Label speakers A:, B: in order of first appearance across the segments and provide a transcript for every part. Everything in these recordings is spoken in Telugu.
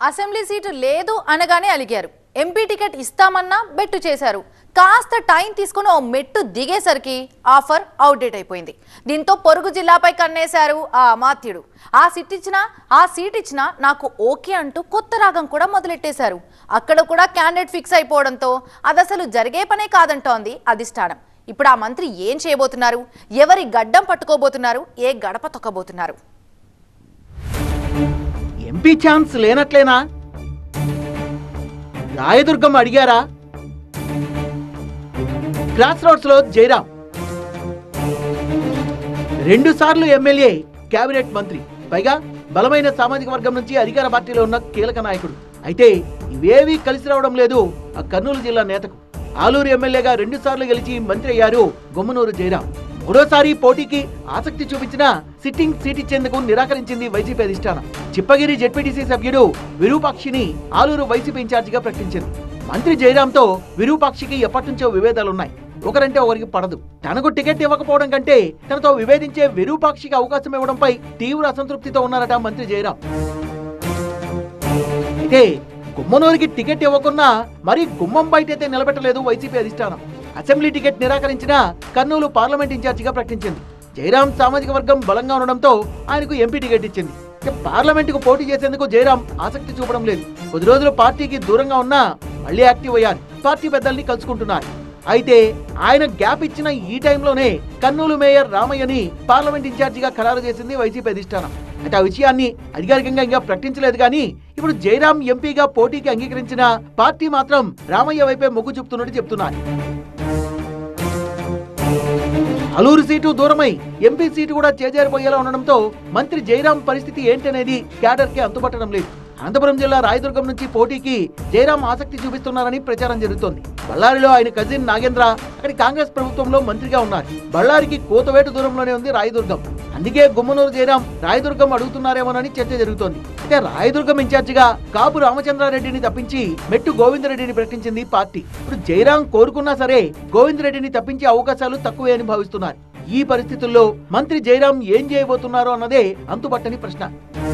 A: అసెంబ్లీ సీటు లేదు అనగానే అలిగారు ఎంపీ టికెట్ ఇస్తామన్నా బెట్టు చేశారు కాస్త టైం తీసుకుని ఓ మెట్టు దిగేసరికి ఆఫర్ అవుట్డేట్ అయిపోయింది దీంతో పొరుగు జిల్లాపై కన్నేశారు ఆ అమాత్యుడు ఆ సీట్ ఇచ్చినా ఆ సీట్ ఇచ్చినా నాకు ఓకే అంటూ కొత్త రాగం కూడా మొదలెట్టేశారు అక్కడ కూడా క్యాండిడేట్ ఫిక్స్ అయిపోవడంతో అది అసలు జరిగే పనే కాదంటోంది అధిష్టానం ఇప్పుడు ఆ మంత్రి ఏం చేయబోతున్నారు ఎవరి గడ్డం పట్టుకోబోతున్నారు ఏ గడప తొక్కబోతున్నారు
B: ఎంపీ ఛాన్స్ లేనట్లేనా రాయదుర్గం అడిగారా క్రాస్ రోడ్స్ లో జయరాం రెండు సార్లు ఎమ్మెల్యే కేబినెట్ మంత్రి పైగా బలమైన సామాజిక వర్గం నుంచి అధికార పార్టీలో ఉన్న కీలక నాయకుడు అయితే ఇవేవీ కలిసి రావడం లేదు ఆ కర్నూలు జిల్లా నేతకు ఆలూరు ఎమ్మెల్యేగా రెండు సార్లు గెలిచి మంత్రి అయ్యారు గుమ్మనూరు జయరాం మూడోసారి పోటీకి ఆసక్తి చూపించిన సిట్టింగ్ సీట్ ఇచ్చేందుకు నిరాకరించింది వైసీపీ అధిష్టానం చిప్పగిరి జెడ్పీటీసీ సభ్యుడు విరూపాక్షిని ఆలూరు వైసీపీ ఇన్ఛార్జిగా ప్రకటించింది మంత్రి జయరాంతో విరూపాక్షికి ఎప్పటి నుంచో విభేదాలున్నాయి ఒకరంటే ఒకరికి పడదు తనకు టికెట్ ఇవ్వకపోవడం కంటే తనతో విభేదించే విరూపాక్షికి అవకాశం ఇవ్వడంపై తీవ్ర అసంతృప్తితో ఉన్నారట మంత్రి జయరాం అయితే గుమ్మనూరికి టికెట్ ఇవ్వకున్నా మరి గుమ్మం బయటైతే నిలబెట్టలేదు వైసీపీ అధిష్టానం అసెంబ్లీ టికెట్ నిరాకరించిన కర్నూలు పార్లమెంట్ ఇన్ఛార్జిగా ప్రకటించింది జయరాం సామాజిక వర్గం బలంగా ఉండడంతో ఆయనకు ఎంపీ టికెట్ ఇచ్చింది ఇక పార్లమెంటుకు పోటీ చేసేందుకు జయరాం ఆసక్తి చూపడం లేదు కొద్ది రోజులు పార్టీకి దూరంగా ఉన్నా మళ్ళీ యాక్టివ్ అయ్యారు పార్టీ పెద్దల్ని కలుసుకుంటున్నారు అయితే ఆయన గ్యాప్ ఇచ్చిన ఈ టైంలోనే కర్నూలు మేయర్ రామయ్యని పార్లమెంట్ ఇన్ఛార్జిగా ఖరారు చేసింది వైసీపీ అధిష్టానం అయితే ఆ విషయాన్ని అధికారికంగా ఇంకా ప్రకటించలేదు కానీ ఇప్పుడు జయరాం ఎంపీగా పోటీకి అంగీకరించిన పార్టీ మాత్రం రామయ్య వైపే మొగ్గు చూపుతున్నట్టు చెప్తున్నారు అలూరు సీటు దూరమై ఎంపీ సీటు కూడా చేజారిపోయేలా ఉండడంతో మంత్రి జయరాం పరిస్థితి ఏంటనేది క్యాడర్ కి అంతుపట్టడం లేదు అనంతపురం జిల్లా రాయదుర్గం నుంచి పోటీకి జయరాం ఆసక్తి చూపిస్తున్నారని ప్రచారం జరుగుతోంది బళ్ళారిలో ఆయన కజిన్ నాగేంద్ర అక్కడి కాంగ్రెస్ ప్రభుత్వంలో మంత్రిగా ఉన్నారు బళ్ళారికి కోతవేటు దూరంలోనే ఉంది రాయదుర్గం అందుకే గుమ్మనూరు జయరాం రాయదుర్గం అడుగుతున్నారేమోనని చర్చ జరుగుతోంది అయితే రాయదుర్గం ఇన్ఛార్జిగా కాపు రామచంద్రారెడ్డిని తప్పించి మెట్టు గోవిందరెడ్డిని ప్రకటించింది పార్టీ ఇప్పుడు జయరాం కోరుకున్నా సరే గోవిందరెడ్డిని తప్పించే అవకాశాలు తక్కువే అని భావిస్తున్నారు ఈ పరిస్థితుల్లో మంత్రి జయరాం ఏం చేయబోతున్నారో అన్నదే అంతుపట్టని ప్రశ్న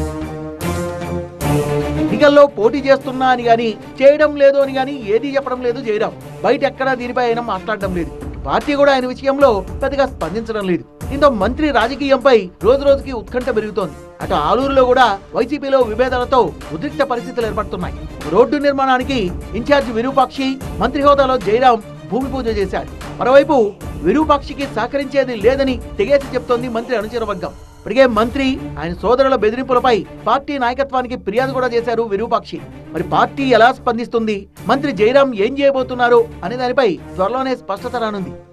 B: ఎన్నికల్లో పోటీ చేస్తున్నా అని గాని చేయడం లేదు అని గాని ఏది చెప్పడం లేదు జయరాం బయట ఎక్కడా దీనిపై ఆయన మాట్లాడడం లేదు పార్టీ కూడా ఆయన విషయంలో పెద్దగా స్పందించడం లేదు దీంతో మంత్రి రాజకీయంపై రోజు రోజుకి ఉత్కంఠ పెరుగుతోంది అటు ఆలూరులో కూడా వైసీపీలో విభేదాలతో ఉద్రిక్త పరిస్థితులు ఏర్పడుతున్నాయి రోడ్డు నిర్మాణానికి ఇన్ఛార్జి విరూపాక్షి మంత్రి హోదాలో జయరాం భూమి పూజ చేశారు మరోవైపు విరూపాక్షికి సహకరించేది లేదని తెగేసి చెప్తోంది మంత్రి అనుచర వర్గం ఇప్పటికే మంత్రి ఆయన సోదరుల బెదిరింపులపై పార్టీ నాయకత్వానికి ఫిర్యాదు కూడా చేశారు విరూపాక్షి మరి పార్టీ ఎలా స్పందిస్తుంది మంత్రి జయరాం ఏం చేయబోతున్నారు అనే దానిపై త్వరలోనే స్పష్టత రానుంది